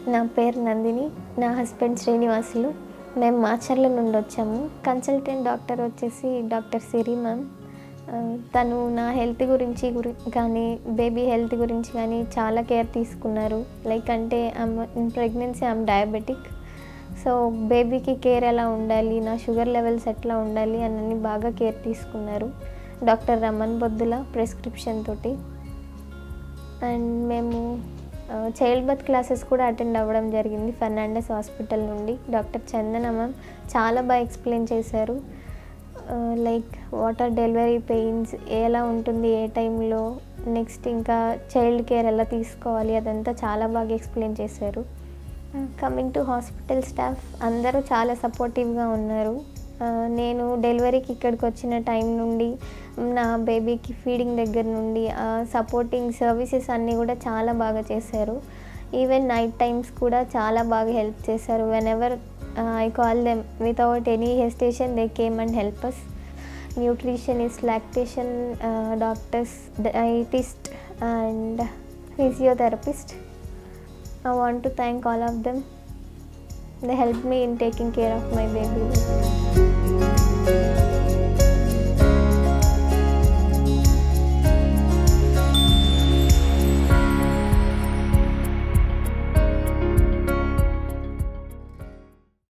నా పేరు నందిని నా హస్బెండ్ శ్రీనివాసులు మేము మాచర్ల నుండి వచ్చాము కన్సల్టెంట్ డాక్టర్ వచ్చేసి డాక్టర్ సిరి మ్యామ్ ఆ, తను నా హెల్త్ గురించి గురి కానీ బేబీ హెల్త్ గురించి కానీ చాలా కేర్ తీసుకున్నారు లైక్ అంటే in pregnancy I'm diabetic so బేబీకి కేర్ ఎలా ఉండాలి నా షుగర్ లెవెల్స్ ఎట్లా ఉండాలి అని బాగా కేర్ తీసుకున్నారు డాక్టర్ రమణ్ బొద్దుల ప్రిస్క్రిప్షన్ తోటి అండ్ మేము చైల్డ్ బర్త్ క్లాసెస్ కూడా అటెండ్ అవ్వడం జరిగింది ఫెర్నాండస్ హాస్పిటల్ నుండి డాక్టర్ చందన మ్యామ్ చాలా బాగా ఎక్స్ప్లెయిన్ చేశారు లైక్ వాటర్ డెలివరీ పెయిన్స్ ఎలా ఉంటుంది ఏ టైంలో నెక్స్ట్ ఇంకా చైల్డ్ కేర్ ఎలా తీసుకోవాలి అదంతా చాలా బాగా ఎక్స్ప్లెయిన్ చేశారు కమింగ్ టు హాస్పిటల్ స్టాఫ్ అందరూ చాలా సపోర్టివ్గా ఉన్నారు ఆ, నేను డెలివరీకి ఇక్కడికి వచ్చిన టైం నుండి నా బేబీకి ఫీడింగ్ దగ్గర నుండి సపోర్టింగ్ సర్వీసెస్ అన్నీ కూడా చాలా బాగా చేశారు ఈవెన్ నైట్ టైమ్స్ కూడా చాలా బాగా హెల్ప్ చేశారు whenever I call them without any hesitation they came and help us nutritionist lactation doctors డైటిస్ట్ and physiotherapist I want to thank all of them. They helped me in taking care of my baby.